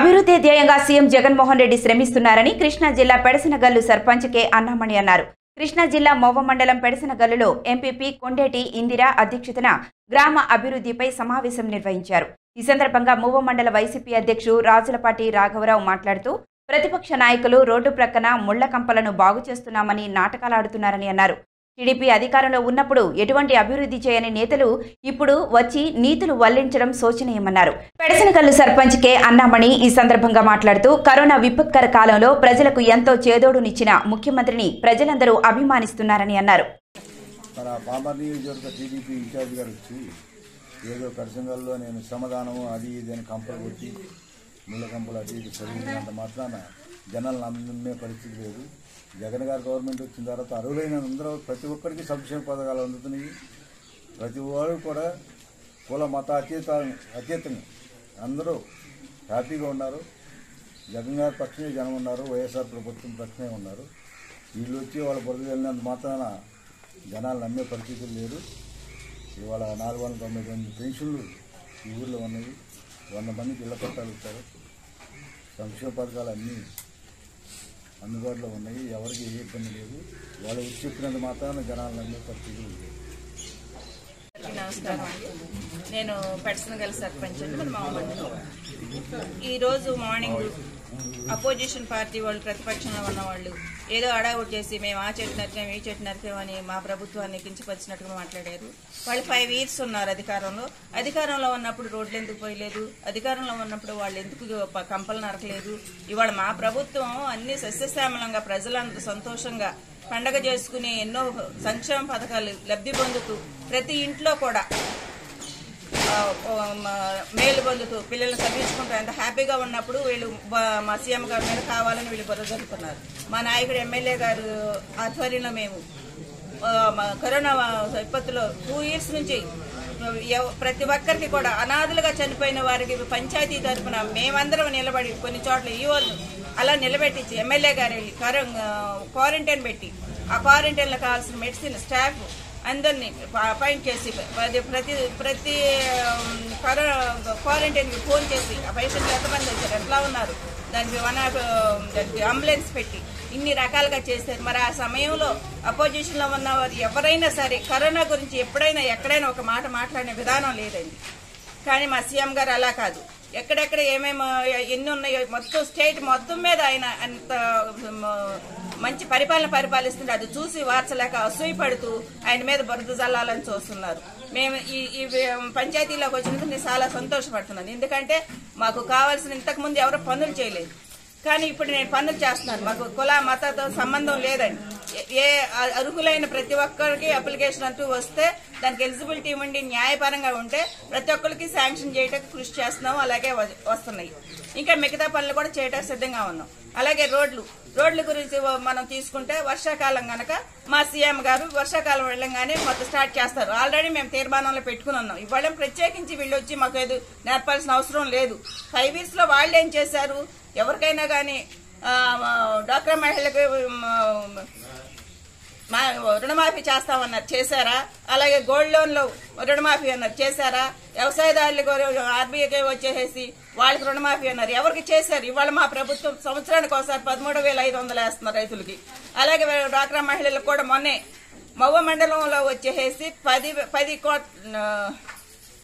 అభివృద్ధి ధ్యేయంగా సీఎం జగన్మోహన్ రెడ్డి శ్రమిస్తున్నారని కృష్ణా జిల్లా పెడసనగల్లు సర్పంచ్ కె అన్నామణి అన్నారు కృష్ణా జిల్లా మోవ మండలం పెడసనగల్లులో ఎంపీపీ కొండేటి ఇందిరా అధ్యక్షతన గ్రామ అభివృద్ధిపై సమావేశం నిర్వహించారు ఈ సందర్భంగా మూవ మండల వైసీపీ అధ్యక్షుడు రాజులపాటి రాఘవరావు మాట్లాడుతూ ప్రతిపక్ష నాయకులు రోడ్డు ప్రక్కన ముళ్ల కంపలను బాగు చేస్తున్నామని నాటకాలాడుతున్నారని అన్నారు టీడీపీ అధికారంలో ఉన్నప్పుడు ఎటువంటి అభివృద్ధి చేయని నేతలు ఇప్పుడు వచ్చి నీతులు వల్లించడం శోచనీయమన్నారు పెడసనకల్లు సర్పంచ్ కె అన్నామణి ఈ సందర్భంగా మాట్లాడుతూ కరోనా విపత్కర కాలంలో ప్రజలకు ఎంతో చేదోడునిచ్చిన ముఖ్యమంత్రిని ప్రజలందరూ అభిమానిస్తున్నారని అన్నారు మన పామర్ నియోజకవర్గ టీడీపీ ఇన్ఛార్జ్ గారు వచ్చి ఏదో పరిసంగాల్లో నేను శ్రమదానము అది ఇది అని కంపలు కొట్టి ముళ్ళ కంపలు అది ఇది చదివినంత మాత్రాన జనాలు నమ్మే పరిస్థితి లేదు జగన్ గారి గవర్నమెంట్ వచ్చిన తర్వాత అర్హులైన అందరూ ప్రతి ఒక్కరికి సంక్షేమ పథకాలు అందుతున్నాయి ప్రతి వారు కూడా కుల మత అతీత అతీతంగా అందరూ హ్యాపీగా ఉన్నారు జగన్ గారి పక్షమే జనం ఉన్నారు వైఎస్ఆర్ ప్రభుత్వం పక్షమే ఉన్నారు వీళ్ళు వచ్చి వాళ్ళ బురద వెళ్ళినంత మాత్రాన జనాలు నమ్మే పరిస్థితులు లేరు ఇవాళ నాలుగు వందల తొంభై తొమ్మిది పెన్షన్లు ఈ ఊర్లో ఉన్నాయి వంద మందికి ఇళ్ల పట్టాలు ఇచ్చారు సంక్షేమ పథకాలు అన్నీ అందుబాటులో ఉన్నాయి ఎవరికి ఏ ఇబ్బంది లేదు వాళ్ళు వచ్చి చెప్పినంత మాత్రాన జనాలు నమ్మే పరిస్థితులు లేవు నమస్కారం అండి నేను పెట్సనగల్ సర్పంచ్ అండి మన మామూలు ఈ రోజు మార్నింగ్ అపోజిషన్ పార్టీ వాళ్ళు ప్రతిపక్షంలో ఉన్న వాళ్ళు ఏదో అడావుట్ చేసి మేము ఆ చెట్టు నరికాం ఈ చెట్టు నరికాం అని మా ప్రభుత్వాన్ని కించపరిచినట్టుగా మాట్లాడారు వాళ్ళు ఫైవ్ ఇయర్స్ ఉన్నారు అధికారంలో అధికారంలో ఉన్నప్పుడు రోడ్లు ఎందుకు పోయలేదు అధికారంలో ఉన్నప్పుడు వాళ్ళు ఎందుకు ప- కంపలు నరకలేదు ఇవాళ మా ప్రభుత్వం అన్ని సస్యశ్యామలంగా ప్రజలందరూ సంతోషంగా పండగ చేసుకుని ఎన్నో సంక్షేమ పథకాలు లబ్ధి పొందుతూ ప్రతి ఇంట్లో కూడా ఆ, ఓ, మ- మేలు పొందుతూ పిల్లల్ని చదివించుకుంటూ ఎంత హ్యాపీగా ఉన్నప్పుడు వీళ్ళు బ- మా సీఎం గారి మీద కావాలని వీళ్ళు బుర్ర జరుపుతున్నారు మా నాయకుడు ఎమ్మెల్యే గారు ఆధ్వర్యంలో మేము ఆ, మా కరోనా విపత్తులో టూ ఇయర్స్ నుంచి ఎవ- ప్రతి ఒక్కరికి కూడా అనాథలుగా చనిపోయిన వారికి పంచాయతీ తరఫున మేమందరం నిలబడి కొన్ని చోట్ల ఈవోలు అలా నిలబెట్టించి ఎమ్మెల్యే గారు వెళ్ళి క్వారంటైన్ పెట్టి ఆ క్వారంటైన్లో కావాల్సిన మెడిసిన్ స్టాఫ్ అందరినీ అపాయింట్ చేసి ప్రతి ప్రతి ప్రతి క్వారంటైన్కి ఫోన్ చేసి ఆ పేషెంట్లు ఎంతమంది వచ్చారు ఎట్లా ఉన్నారు దానికి వన్ ఆఫ్ దానికి అంబులెన్స్ పెట్టి ఇన్ని రకాలుగా చేశారు మరి ఆ సమయంలో అపోజిషన్లో ఉన్న వారు ఎవరైనా సరే కరోనా గురించి ఎప్పుడైనా ఎక్కడైనా ఒక మాట మాట్లాడిన విధానం లేదండి కానీ మా సీఎం గారు అలా కాదు ఎక్కడెక్కడ ఏమేమి ఎన్ని ఉన్నాయో మొత్తం స్టేట్ మొత్తం మీద ఆయన అంత మ, మంచి పరిపాలన పరిపాలిస్తుంటే అది చూసి వార్చలేక అసూయపడుతూ ఆయన మీద బురద జల్లాలని చూస్తున్నారు మేము ఈ ఈ పంచాయతీలోకి వచ్చినందుకు నేను చాలా సంతోషపడుతున్నాను ఎందుకంటే మాకు కావాల్సిన ఇంతకు ముందు ఎవరు పనులు చేయలేదు కానీ ఇప్పుడు నేను పనులు చేస్తున్నాను మాకు కుల మతతో సంబంధం లేదండి ఏ- ఏ అ- అర్హులైన ప్రతి ఒక్కరికి అప్లికేషన్ అంటూ వస్తే దానికి ఎలిజిబిలిటీ ఉండి న్యాయపరంగా ఉంటే ప్రతి ఒక్కరికి శాంక్షన్ చేయడానికి కృషి చేస్తున్నాం అలాగే వ- వస్తున్నాయి ఇంకా మిగతా పనులు కూడా చేయడానికి సిద్ధంగా ఉన్నాం అలాగే రోడ్లు రోడ్ల గురించి వ- మనం తీసుకుంటే వర్షాకాలం గనక మా సీఎం గారు వర్షాకాలం వెళ్ళంగానే మొత్తం స్టార్ట్ చేస్తారు ఆల్రెడీ మేము తీర్మానంలో పెట్టుకుని ఉన్నాం ఇవాళ ప్రత్యేకించి వీళ్ళు వచ్చి మాకు ఏదో నేర్పాల్సిన అవసరం లేదు ఫైవ్ ఇయర్స్ లో వాళ్ళు ఏం చేశారు ఎవరికైనా కానీ డాక్టర్ మహిళలకు మ, మా రుణమాఫీ చేస్తామన్నారు చేశారా అలాగే గోల్డ్ లోన్ లో రుణమాఫీ అన్నారు చేశారా వ్యవసాయదారులకు ఆర్బీఐకి వచ్చేసేసి వాళ్ళకి రుణమాఫీ అన్నారు ఎవరికి చేశారు ఇవాళ మా ప్రభుత్వం సంవత్సరానికి ఒకసారి పదమూడు వేల ఐదు వందలు వేస్తున్నారు రైతులకి అలాగే డ్వాక్రా మహిళలకు కూడా మొన్నే మవ్వ మండలంలో వచ్చేసేసి పది పది కోట్